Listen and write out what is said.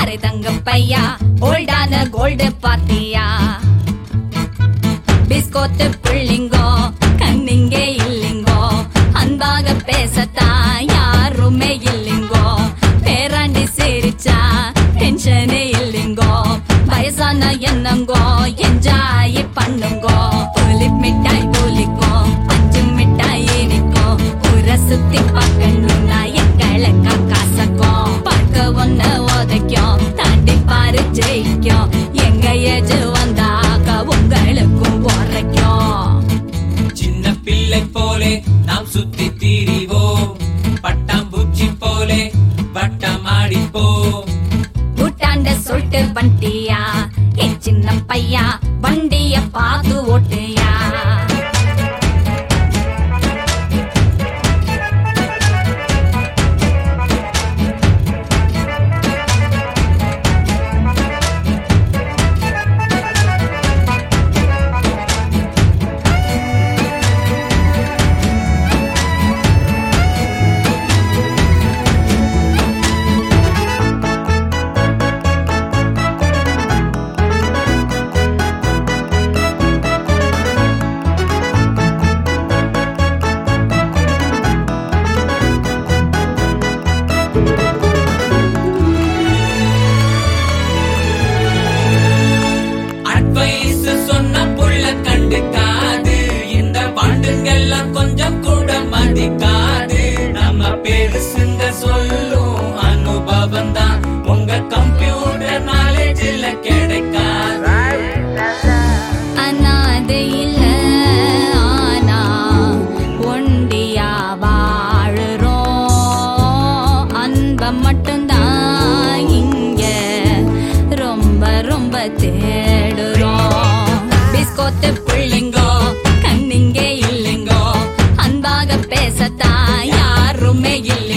பாரு தங்க பையா ஓல்டான கோல்டு பாத்தியா பிஸ்கோத்து புள்ளிங்கோ கண்ணிங்கே இல்லிங்கோ அன்பாக பேசத்தான் யாருமே இல்லிங்கோ பேராண்டி சிரிச்சா டென்ஷனே இல்லிங்கோ வயசான என்னங்கோ என்ஜாய் பண்ணுங்கோ புலி மிட்டாய் போலிக்கோ பஞ்சு மிட்டாய் இனிக்கும் ஊரை சுத்தி பார்க்கணும்னா எங்களுக்கு காசக்கும் பார்க்க ஒண்ணு உதைக்கும் தாண்டி பாரு ஜெயிக்கும் எங்க ஏஜ் வந்தாக்க உங்களுக்கும் உரைக்கும் சின்ன பிள்ளை போலே நாம் சுத்தி திரிவோம் பட்டாம்பூச்சி போலே வட்டம் ஆடிப்போம் கூட்டாண்ட சொல்லிட்டு வண்டியா என் சின்ன பையா வண்டிய பார்த்து ஓட்டுயா அட்வைஸ் சொன்ன புள்ள கண்டுக்காது இந்த பாண்டுங்கெல்லாம் கொஞ்சம் கூட மதிக்காது நம்ம பெருசுங்க சொல்லும் அனுபவம் தான் உங்க கம்ப்யூட்டர் நாலேஜ்ல கிடைக்காது அனாதை இல்ல ஆனா ஒண்டியா வாழுறோம் அன்ப மட்டும்தான் இங்க ரொம்ப ரொம்ப தேடுறோம் பிஸ்கோத்து புள்ளிங்கோ கண்ணிங்கே இல்லைங்கோ அன்பாக பேசத்தான் யாருமே இல்லை